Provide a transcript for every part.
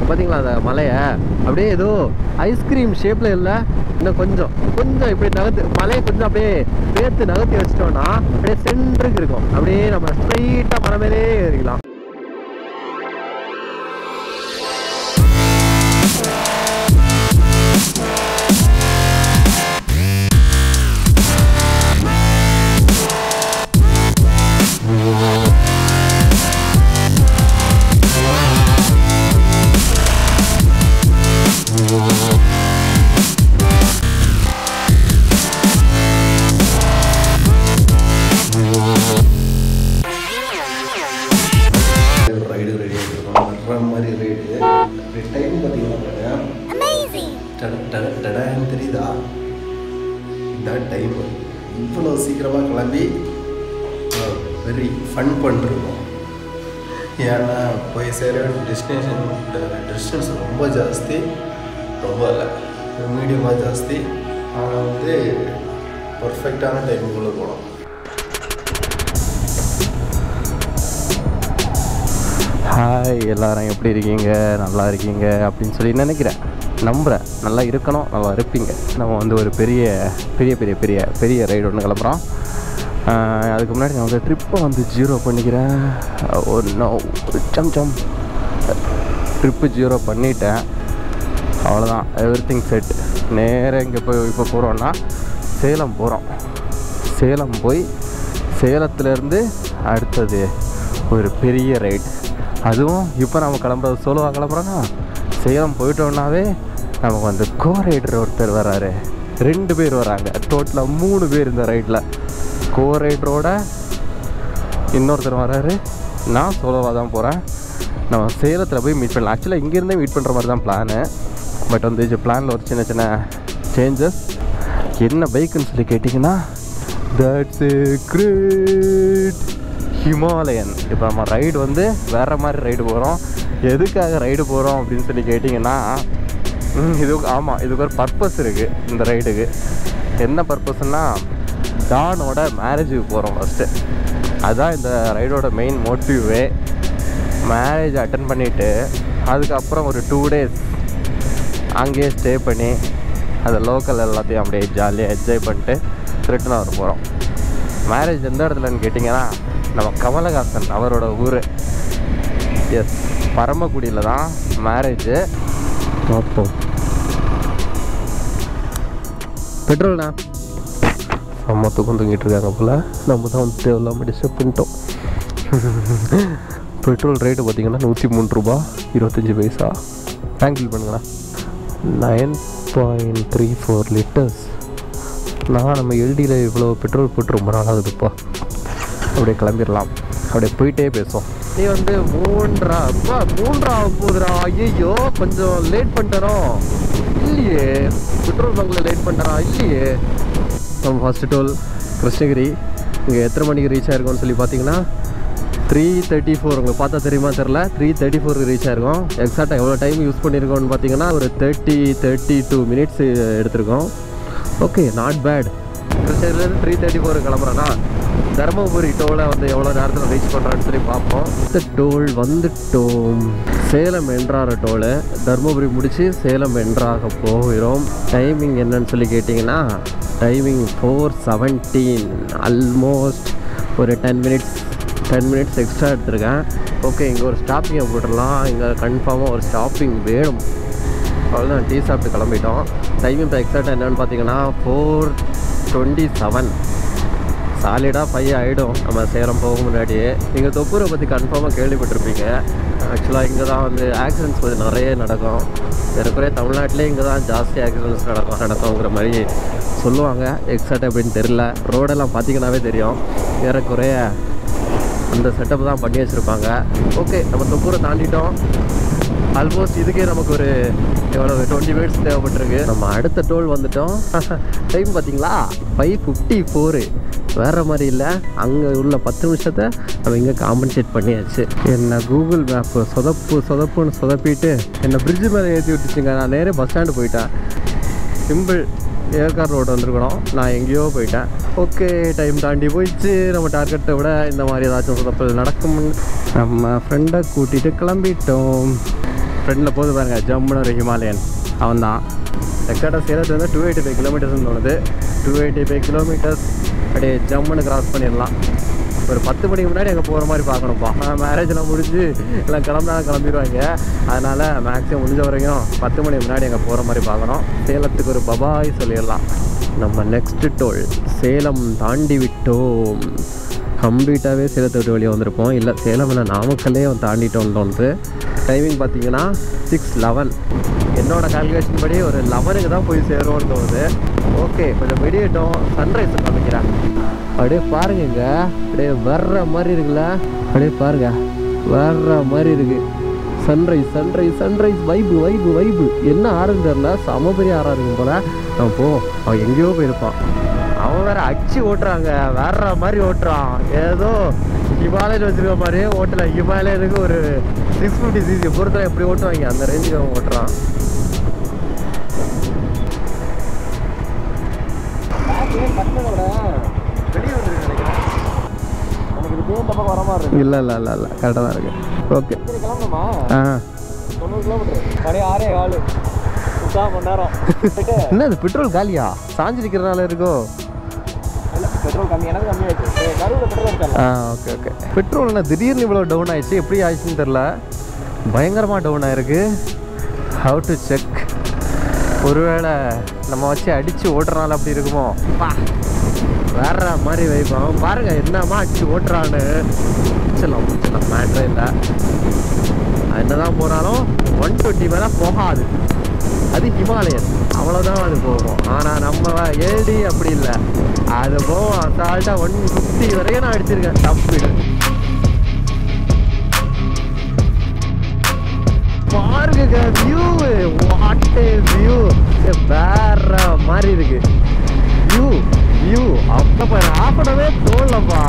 பார்த்தீங்களா அந்த மலையை அப்படியே ஏதோ ஐஸ்கிரீம் ஷேப்பில் இல்லை இன்னும் கொஞ்சம் கொஞ்சம் இப்படி நகர்த்து மலையை கொஞ்சம் அப்படியே பேர்த்து நகர்த்தி வச்சிட்டோம்னா அப்படியே சென்டருக்கு இருக்கும் அப்படியே நம்ம ஸ்ட்ரைட்டாக மலை மேலே ஏறிக்கலாம் ரைடு ரெடி ஆகிருக்கோம் வர்ற மாதிரி ரைடு அப்படி டைம் பார்த்தீங்கன்னா டட டட டடான்னு தெரியுதா இதான் டைம் இவ்வளோ சீக்கிரமாக கிளம்பி வெரி ஃபன் பண்ணிருக்கோம் ஏன்னா போய் சேர வேண்டிய டெஸ்டினேஷன் டிஸ்டன்ஸ் ரொம்ப ஜாஸ்தி ரொம்ப இல்லை மீடியமாக ஜாஸ்தி ஆனால் வந்து பர்ஃபெக்டான டைமுக்குள்ளே போகலாம் ஹாய் எல்லாரும் எப்படி இருக்கீங்க நல்லா இருக்கீங்க அப்படின்னு சொல்லி நினைக்கிறேன் நம்புகிறேன் நல்லா இருக்கணும் நல்லா இருப்பீங்க நம்ம வந்து ஒரு பெரிய பெரிய பெரிய பெரிய பெரிய ரைடு ஒன்று கிளம்புறோம் ஆஹ் அதுக்கு முன்னாடி நான் வந்து ட்ரிப்பை வந்து ஜீரோ பண்ணிக்கிறேன் ஒரு நோ- ஒரு சம் சம் ட்ரிப்பு ஜீரோ பண்ணிட்டேன் அவ்வளோதான் எவ்ரி திங் செட் நேராக இங்கே போய் இப்போ போகிறோன்னா சேலம் போகிறோம் சேலம் போய் சேலத்துலேருந்து அடுத்தது ஒரு பெரிய ரைட் அதுவும் இப்போ நம்ம கிளம்புறது சோலோவாக கிளம்புறோன்னா சேலம் போயிட்டோம்னாவே நமக்கு வந்து கோ ரைடர் ஒருத்தர் வராரு ரெண்டு பேர் வராங்க டோட்டலாக மூணு பேர் இந்த ரைட்டில் கோ ரைடரோட இன்னொருத்தர் வராரு நான் சோலோவாக தான் போகிறேன் நம்ம சேலத்தில் போய் மீட் பண்ணலாம் ஆக்சுவலாக இங்கேருந்தே மீட் பண்ணுற மாதிரி தான் பிளானு பட் வந்து இது பிளானில் ஒரு சின்ன சின்ன சேஞ்சஸ் என்ன பைக்குன்னு சொல்லி கேட்டிங்கன்னா தட்ஸ் கிரேட் ஹிமாலயன் இப்போ நம்ம ரைடு வந்து வேறு மாதிரி ரைடு போகிறோம் எதுக்காக ரைடு போகிறோம் அப்படின்னு சொல்லி கேட்டிங்கன்னா ம், இதுக்கு ஆமாம் இதுக்கு ஒரு பர்பஸ் இருக்குது இந்த ரைடுக்கு என்ன பர்பஸ்னா டானோட மேரேஜுக்கு போகிறோம் ஃபஸ்ட்டு அதுதான் இந்த ரைடோட மெயின் மோட்டிவே மேரேஜ் அட்டன் பண்ணிவிட்டு அதுக்கப்புறம் ஒரு டூ டேஸ் அங்கேயே ஸ்டே பண்ணி அந்த லோக்கல் எல்லாத்தையும் அப்படியே ஜாலியாக என்ஜாய் பண்ணிட்டு ரிட்டர்ன் வர போகிறோம் மேரேஜ் எந்த இடத்துலன்னு கேட்டிங்கன்னா நம்ம கமலஹாசன் அவரோட ஊர் எஸ் பரமக்குடியில் தான் மேரேஜு பார்ப்போம் பெட்ரோல்ண்ணா அம்மா தூக்கம் தூங்கிட்டு இருக்காங்க போல் நம்ம தான் வந்து தேவையில்லாமல் டிஸ்டர்ப் பண்ணிட்டோம் பெட்ரோல் ரேட்டு பார்த்தீங்கன்னா நூற்றி மூணு ரூபா இருபத்தஞ்சி பைசா டேங்க் ஃபில் பண்ணுங்களேன் nine point three four litres நான் நம்ம எல்டியில் இவ்வளோ பெட்ரோல் போட்டு ரொம்ப நாள் ஆகுதுப்பா அப்படியே கிளம்பிடலாம் அப்படியே போயிட்டே பேசுவோம் நீ வந்து மூன்றா அப்பா மூன்றா போகுதுடா ஐயோ கொஞ்சம் லேட் பண்ணிட்டோம் இல்லையே பெட்ரோல் பங்கில் லேட் பண்ணிட்டா இல்லையே நம்ம ஃபஸ்ட்டு டோல் கிருஷ்ணகிரி இங்கே எத்தனை மணிக்கு ரீச் ஆயிருக்கோம்னு சொல்லி பார்த்தீங்கன்னா த்ரீ தேர்ட்டி ஃபோர் உங்களுக்கு பார்த்தா தெரியுமா தெரில த்ரீ தேர்ட்டி ஃபோருக்கு ரீச் ஆயிருக்கோம் எக்ஸாக்டாக எவ்வளோ டைம் யூஸ் பண்ணியிருக்கோம்னு பார்த்தீங்கன்னா ஒரு தேர்ட்டி தேர்ட்டி டூ மினிட்ஸ் எடுத்திருக்கோம் ஓகே நாட் பேட் கிருஷ்ணகிரிலேருந்து த்ரீ தேர்ட்டி ஃபோர் கிளம்புறேன்னா தருமபுரி டோலை வந்து எவ்வளோ நேரத்தில் ரீச் பண்ணுறான்னு சொல்லி பார்ப்போம் இந்த டோல் வந்துட்டோம் சேலம் என்றார டோலு தருமபுரி முடித்து சேலம் என்றாக போகிறோம் டைமிங் என்னன்னு சொல்லி கேட்டிங்கன்னா டைமிங் ஃபோர் செவன்டீன் ஆல்மோஸ்ட் ஒரு ten minutes ten minutes extra எடுத்திருக்கேன் ஓகே இங்கே ஒரு ஸ்டாப்பிங்கை போட்டுடலாம் இங்கே கன்ஃபார்மாக ஒரு ஸ்டாப்பிங் வேணும் அவ்வளோதான் டீ சாப்பிட்டு கிளம்பிட்டோம் டைம் இப்போ எக்ஸாக்டாக என்னென்னு பார்த்தீங்கன்னா ஃபோர் டுவெண்ட்டி செவன் சாலிடாக ஃபைவ் ஆகிடும் நம்ம சேலம் போக முன்னாடியே நீங்கள் தொப்பூரை பற்றி கன்ஃபார்மாக கேள்விப்பட்டிருப்பீங்க ஆக்சுவலாக இங்கே தான் வந்து ஆக்சிடென்ட்ஸ் கொஞ்சம் நிறைய நடக்கும் ஏறக்குறைய தமிழ்நாட்டிலே இங்கே தான் ஜாஸ்தி ஆக்சிடென்ட்ஸ் நடக்கும் நடக்குங்கிற மாதிரி சொல்லுவாங்க எக்ஸாக்ட் எப்படின்னு தெரில ரோடெல்லாம் பார்த்தீங்கன்னாவே தெரியும் ஏறக்குறைய அந்த செட்டப் தான் பண்ணி வச்சுருப்பாங்க ஓகே நம்ம தொப்பூரை தாண்டிட்டோம் ஆல்மோஸ்ட் இதுக்கே நமக்கு ஒரு எவ்வளோ டுவெண்ட்டி மினிட்ஸ் தேவைப்பட்டிருக்கு நம்ம அடுத்த டோல் வந்துட்டோம் டைம் பார்த்தீங்களா ஃபைவ் ஃபிஃப்டி ஃபோரு வேறு மாதிரி இல்லை அங்கே உள்ள பத்து நிமிஷத்தை நம்ம இங்கே காம்பன்சேட் பண்ணியாச்சு என்ன கூகுள் மேப்பு சொதப்பு சொதப்புன்னு சொதப்பிட்டு என்னை பிரிட்ஜு மேலே ஏற்றி விட்டுச்சுங்க நான் நேரே பஸ் ஸ்டாண்டு போயிட்டேன் சிம்பிள் ஏற்காடு ரோடு வந்திருக்கணும் நான் எங்கேயோ போயிட்டேன் ஓகே டைம் தாண்டி போயிடுச்சு நம்ம டார்கெட்டை விட இந்த மாதிரி ஏதாச்சும் சொதப்பல் நடக்கும் நம்ம ஃப்ரெண்டை கூட்டிகிட்டு கிளம்பிட்டோம் ஃப்ரெண்டில் போது பாருங்க ஜம்முன்னு ஒரு ஹிமாலயன் அவன் தான் எக்ஸாக்டாக சேலத்து வந்து டூ எயிட்டி ஃபைவ் கிலோமீட்டர்ஸ்னு தோணுது டூ எயிட்டி ஃபைவ் கிலோமீட்டர்ஸ் அப்படியே ஜம்முன்னு கிராஸ் பண்ணிடலாம் ஒரு பத்து மணிக்கு முன்னாடி அங்கே போகிற மாதிரி பார்க்கணும்ப்பா மேரேஜ்லாம் முடிஞ்சு எல்லாம் கிளம்புனா கிளம்பிடுவாங்க அதனால் மேக்ஸிமம் முடிஞ்ச வரைக்கும் பத்து மணிக்கு முன்னாடி அங்கே போகிற மாதிரி பார்க்கணும் சேலத்துக்கு ஒரு பபாய் சொல்லிடலாம் நம்ம நெக்ஸ்ட் டோல் சேலம் தாண்டி விட்டோம் கம்ப்ளீட்டாகவே சேலத்தை விட்டு வெளியே வந்திருப்போம் இல்லை சேலம் இல்லை நாமக்கல்லே வந்து தாண்டிட்டோம்னு தோணுது டைமிங் பார்த்தீங்கன்னா சிக்ஸ் லெவன் என்னோட கால்குலேஷன் படி ஒரு லெவனுக்கு தான் போய் சேருவோம்னு தோணுது ஓகே கொஞ்சம் வெடியட்டும் சன்ரைஸ் காமிக்கிறேன் அப்படியே பாருங்கங்க அப்படியே வர்ற மாதிரி இருக்குல்ல அப்படியே பாருங்க வர்ற மாதிரி இருக்கு சன்ரைஸ் சன்ரைஸ் சன்ரைஸ் வைப்பு வைப்பு வைப்பு என்ன ஆறுன்னு தெரில செம பெரிய ஆறா இருக்கும் போல அவன் போ அவன் எங்கேயோ போயிருப்பான் அவன் வேற அச்சு ஓட்டுறாங்க வேற மாதிரி ஓட்டுறான் ஏதோ ஹிமாலயன் வச்சிருக்க மாதிரியே ஓட்டல ஹிமாலயனுக்கு ஒரு சிக்ஸ் ஃபிஃப்டி சிசி பொறுத்தவரை எப்படி ஓட்டுவாங்க அந்த ரேஞ்சுக்கு அவன் ஓட்டுறான் இல்லை இல்லை இல்லை இல்லை கரெக்டாக தான் இருக்கு ஓகே ஆ தொண்ணூறு கிலோமீட்டர் மணி ஆறே காலு முக்கால் மணி நேரம் என்ன இது பெட்ரோல் காலியா சாஞ்சிருக்கிறனால இருக்கோ பெட்ரோல் கம்மி எனக்கு கம்மியாயிடுச்சு கருவில் பெட்ரோல் இருக்காங்க ஆ ஓகே ஓகே பெட்ரோல் என்ன திடீர்னு இவ்வளோ டவுன் ஆயிடுச்சு எப்படி ஆயிடுச்சுன்னு தெரில பயங்கரமாக டவுன் ஆயிருக்கு ஹவு டு செக் ஒருவேளை நம்ம வச்சு அடித்து ஓட்டுறனால அப்படி இருக்குமோ பா வேற மாதிரி வைப்போம் பாருங்க என்னமா அடிச்சு ஓட்டுறான்னு முடிச்சிடலாம் முடிச்சிடலாம் மேட்ரே இல்லை என்னதான் போனாலும் ஒன் டுவெண்ட்டி மேலே போகாது அது ஹிமாலயன் அவ்வளோதான் அது போகும் ஆனால் நம்ம ஏடி அப்படி இல்லை அது போகும் அசால்ட்டாக ஒன் ஃபிஃப்டி வரையும் நான் அடிச்சிருக்கேன் தப்பிடு பாருங்க வியூ வாட் வியூ வேற மாதிரி இருக்கு வியூ வியூ அப்ப பாரு ஆப்படவே தோணலப்பா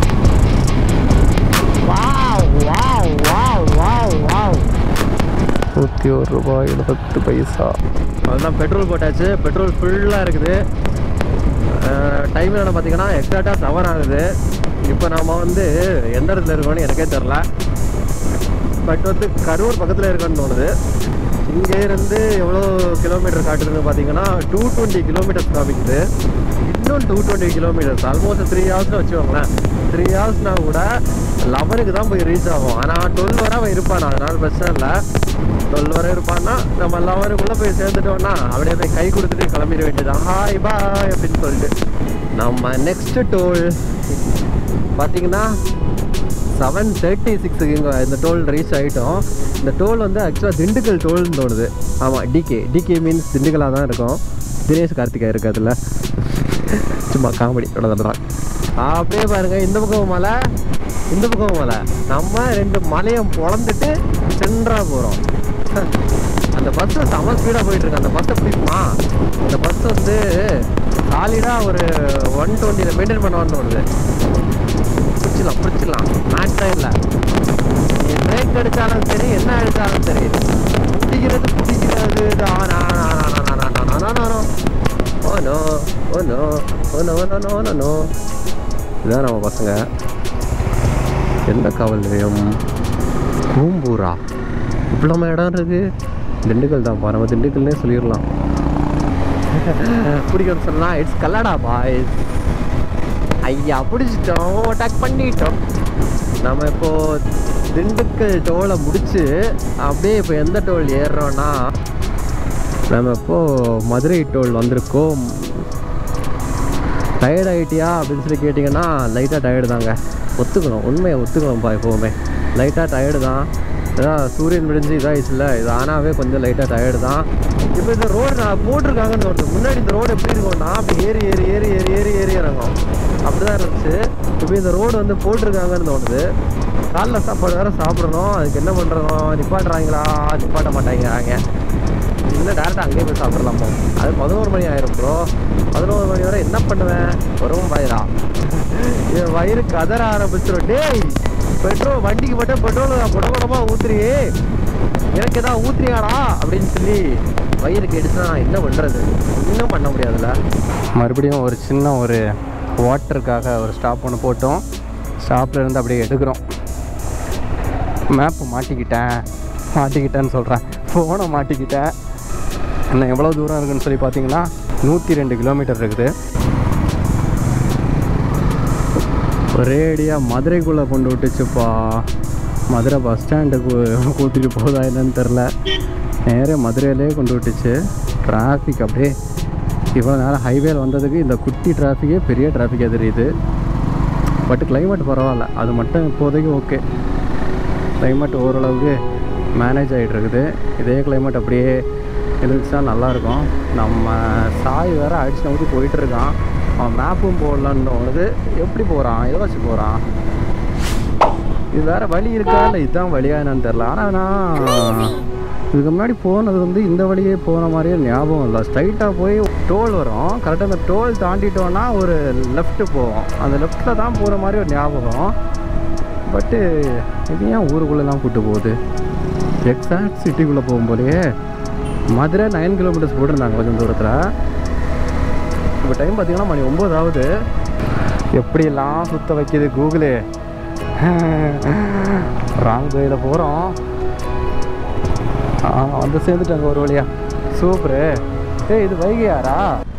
wow wow wow wow wow நூற்றி ஒரு ரூபாய் பத்து பைசா அதுதான் பெட்ரோல் போட்டாச்சு பெட்ரோல் ஃபுல்லாக இருக்குது டைம் என்ன பார்த்தீங்கன்னா எக்ஸாக்டாக செவன் ஆகுது இப்போ நாம் வந்து எந்த இடத்துல இருக்கோம்னு எனக்கே தெரில பட் வந்து கரூர் பக்கத்தில் இருக்கேன்னு தோணுது இங்கே இருந்து எவ்வளோ கிலோமீட்டர் காட்டுதுன்னு பார்த்தீங்கன்னா டூ டுவெண்ட்டி கிலோமீட்டர்ஸ் காமிக்குது இன்னும் two twenty kilometres almost three ஹவர்ஸ்னு வச்சுக்கோங்களேன் த்ரீ ஹவர்ஸ்னா கூட லெவனுக்கு தான் போய் ரீச் ஆகும் ஆனால் டுவெல் வரை அவன் இருப்பான் அதனால பிரச்சனை இல்லை டுவெல் வரை இருப்பான்னா நம்ம லெவனுக்குள்ளே போய் சேர்ந்துட்டோம்னா அப்படியே போய் கை கொடுத்துட்டு கிளம்பிட வேண்டியதான் ஹாய் பாய் அப்படின்னு சொல்லிட்டு நம்ம நெக்ஸ்ட் டோல் பார்த்தீங்கன்னா செவன் தேர்ட்டி சிக்ஸுக்கு இங்கே இந்த டோல் ரீச் ஆகிட்டோம் இந்த டோல் வந்து ஆக்சுவலாக திண்டுக்கல் டோல்னு தோணுது ஆமாம் டிகே டிகே மீன்ஸ் திண்டுக்கலாக தான் இருக்கும் தினேஷ் கார்த்திகா இருக்கு அதில் சும்மா காமெடி தான் அப்படியே பாருங்கள் இந்த பக்கம் மலை இந்த பக்கம் மலை நம்ம ரெண்டு மலையும் பொழந்துட்டு சென்ட்ரா போகிறோம் அந்த பஸ் செம ஸ்பீடாக போயிட்டுருக்கு அந்த பஸ்ஸை பிடிக்குமா அந்த பஸ் வந்து சாலிடாக ஒரு ஒன் டுவெண்ட்டியில் மெயின்டைன் பண்ணுவான்னு தோணுது பிடிச்சிடலாம் பிடிச்சிடலாம் மேட்சே இல்லை நீ பிரேக் அடித்தாலும் சரி என்ன அடித்தாலும் சரி பிடிக்கிறது பிடிக்கிறது ஓனோ ஓனோ ஓனோ ஓனோ ஓனோ இதுதான் நம்ம பசங்க எந்த காவல் நிலையம் கூம்பூரா இவ்வளோ இடம் இருக்கு திண்டுக்கல் தான்ப்பா நம்ம திண்டுக்கல்னே சொல்லிடலாம் பிடிக்கும்னு சொன்னால் இட்ஸ் கல்லடா பாய்ஸ் ஐயா பிடிச்சிட்டோம் அட்டாக் பண்ணிட்டோம் நம்ம இப்போ திண்டுக்கல் டோலை முடிச்சு அப்படியே இப்போ எந்த டோல் ஏறுறோன்னா நம்ம இப்போ மதுரை டோல் வந்திருக்கோம் டயர்ட் ஆகிட்டியா அப்படின்னு சொல்லி கேட்டிங்கன்னா லைட்டாக டயர்டு தாங்க ஒத்துக்கணும் உண்மையை ஒத்துக்கணும்ப்பா எப்போவுமே லைட்டாக டயர்டு தான் இதான் சூரியன் விடிஞ்சு இதாகிடுச்சுல இது ஆனாவே கொஞ்சம் லைட்டாக டயர்டு தான் இப்போ இந்த ரோடு நான் போட்டிருக்காங்கன்னு தோணுது முன்னாடி இந்த ரோடு எப்படி இருக்கும்னா அப்படி ஏறி ஏறி ஏறி ஏறி ஏறி ஏறி இறங்கும் அப்படி தான் இருந்துச்சு இப்போ இந்த ரோடு வந்து போட்டிருக்காங்கன்னு தோணுது காலைல சாப்பாடு வேறு சாப்பிடணும் அதுக்கு என்ன பண்ணுறோம் நிப்பாட்டுறாங்களா நிப்பாட்ட மாட்டாங்கிறாங்க இல்லை டேரெக்டாக அங்கேயே போய் சாப்பிட்றலாம் போ அது பதினோரு மணி ஆயிரும் ப்ரோ பதினோரு மணி வரை என்ன பண்ணுவேன் வரும் வயிறா என் வயிறு கதற ஆரம்பிச்சிடும் டேய் பெட்ரோல் வண்டிக்கு மட்டும் பெட்ரோல் புடபடமாக ஊத்துறியே எனக்கு ஏதாவது ஊத்துறியாடா அப்படின்னு சொல்லி வயிறுக்கு எடுத்து நான் என்ன பண்ணுறது ஒன்றும் பண்ண முடியாதுல்ல மறுபடியும் ஒரு சின்ன ஒரு வாட்டருக்காக ஒரு ஸ்டாப் ஒன்று போட்டோம் ஸ்டாப்பில் இருந்து அப்படியே எடுக்கிறோம் மேப்பு மாட்டிக்கிட்டேன் மாட்டிக்கிட்டேன்னு சொல்கிறேன் ஃபோனை மாட்டிக்கிட்டேன் இன்னும் எவ்வளோ தூரம் இருக்குன்னு சொல்லி பார்த்தீங்கன்னா நூற்றி ரெண்டு கிலோமீட்டர் இருக்குது ஒரேடியாக மதுரைக்குள்ளே கொண்டு விட்டுச்சுப்பா மதுரை பஸ் ஸ்டாண்டுக்கு கூட்டிகிட்டு போதா என்னன்னு தெரில நேரே மதுரையிலே கொண்டு விட்டுச்சு டிராஃபிக் அப்படியே இவ்வளோ நேரம் ஹைவேல வந்ததுக்கு இந்த குட்டி டிராஃபிக்கே பெரிய டிராஃபிக்காக தெரியுது பட் கிளைமேட் பரவாயில்ல அது மட்டும் இப்போதைக்கு ஓகே கிளைமேட் ஓரளவுக்கு மேனேஜ் ஆகிட்டு இருக்குது இதே கிளைமேட் அப்படியே இருந்துச்சுன்னா நல்லாயிருக்கும் நம்ம சாய் வேற அடிச்சு நம்பி போயிட்டு இருக்கான் அவன் மேப்பும் போடலான்னு தோணுது எப்படி போகிறான் எதை வச்சு போகிறான் இது வேற வழி இருக்கா இல்லை இதுதான் வழியா என்னன்னு தெரில ஆனால் நான் இதுக்கு முன்னாடி போனது வந்து இந்த வழியே போன மாதிரியே ஞாபகம் இல்லை ஸ்ட்ரைட்டாக போய் டோல் வரும் கரெக்டாக அந்த டோல் தாண்டிட்டோன்னா ஒரு லெஃப்ட்டு போவோம் அந்த லெஃப்ட்டில் தான் போகிற மாதிரி ஒரு ஞாபகம் பட்டு இது ஏன் ஊருக்குள்ளெல்லாம் கூட்டு போகுது எக்ஸாக்ட் சிட்டிக்குள்ளே போகும்போதே மதுரை நைன் கிலோமீட்டர்ஸ் போட்டிருந்தாங்க கொஞ்சம் தூரத்தில் இப்போ டைம் பார்த்தீங்கன்னா மணி ஒம்பது ஆகுது எப்படியெல்லாம் சுத்த வைக்கிது கூகுளு ராங் வேயில் போகிறோம் ஆ வந்து சேர்ந்துட்டாங்க ஒரு வழியா சூப்பரு ஏய் இது வைகையாரா